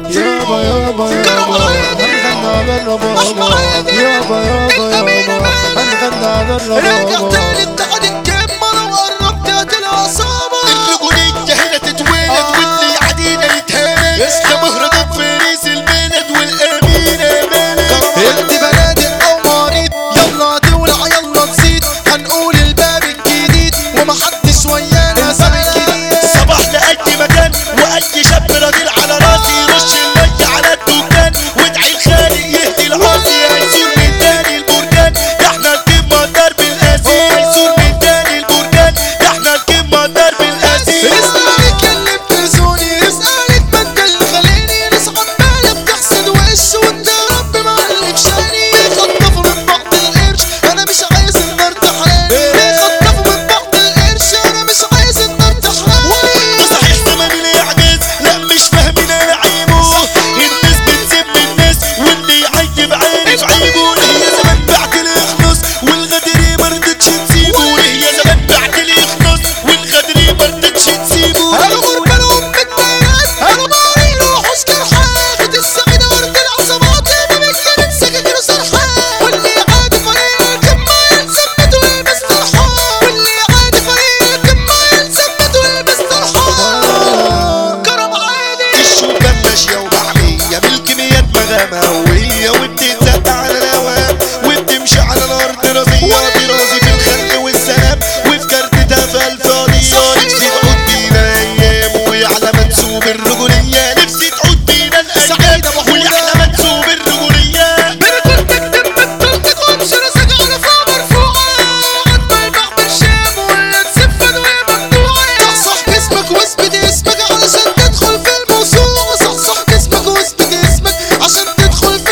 يابا يابا يابا هنغنى بالربابة يابا يابا يابا هنغنى رجع بالربابة تاني اتحاد الكلمة لو قربت هتلاقي عصابة الرجولية هنا تتولد واللي يعدينا يتهانى يا مهرجان فارس البلد والامين امانة انت بنادق او مريض يلا تولع يلا نزيد هنقول الباب الجديد ومحدش ويانا سامع جديد صباح لأي مكان وأي شاب راجل على راسي يرش المية على الدكان وادعي الخالق يهدي العاصي هيسور من تاني البركان ده احنا القمة درب القاسي هيسور من تاني البركان ده احنا القمة درب القاسي اسألك اللي بتزوني اسألك بنت اللي خليني نصحى بالي بتحسد وش وانت يا رب معلك شاني بيخطفوا من بعض القرش انا مش عايز النار تحرقني بيخطفوا من بعض القرش انا مش عايز النار تحرقني ده صحيح زمان اللي يعجز لا مش فاهمين انا عيبه الناس بتسب الناس واللي يعيب عارف عيبه ليه يا زمان بعت الاخلص والغدر ما رضتش تسيبه ليه يا زمان بعت الاخلص والغدر ما رضتش تسيبه انا غربان ام الناس انا ماري وحوش جرحان خد السعيدة ورد العصابات ما بيتكلم سكاكين وسرحان واللي عادي فريق ما يلزمته يلبس طرحان واللي عادي فريق ما يلزمته يلبس طرحان كرم عادي الشوكة ماشية ومحمية بالكميات مغامة هوية وبتتزق على الهوام وبتمشي على الأرض راسية براسي في الخلق والسلام وفي كارتتها في الفاضية نفسي تعود بينا الأيام ويعلى منسوب الرجولية نفسي تعود بينا سعيد الأيام أبو حودة. ويعلى منسوب الرجولية بركض بكتب بتطلق وامشي راسك على فوق مرفوعة عطل البحر الشام ولا تسف ادوية ممنوعة صحصح جسمك واثبت اسمك علشان تدخل في الموسوعة صحصح جسمك واثبت اسمك عشان تدخل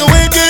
وجه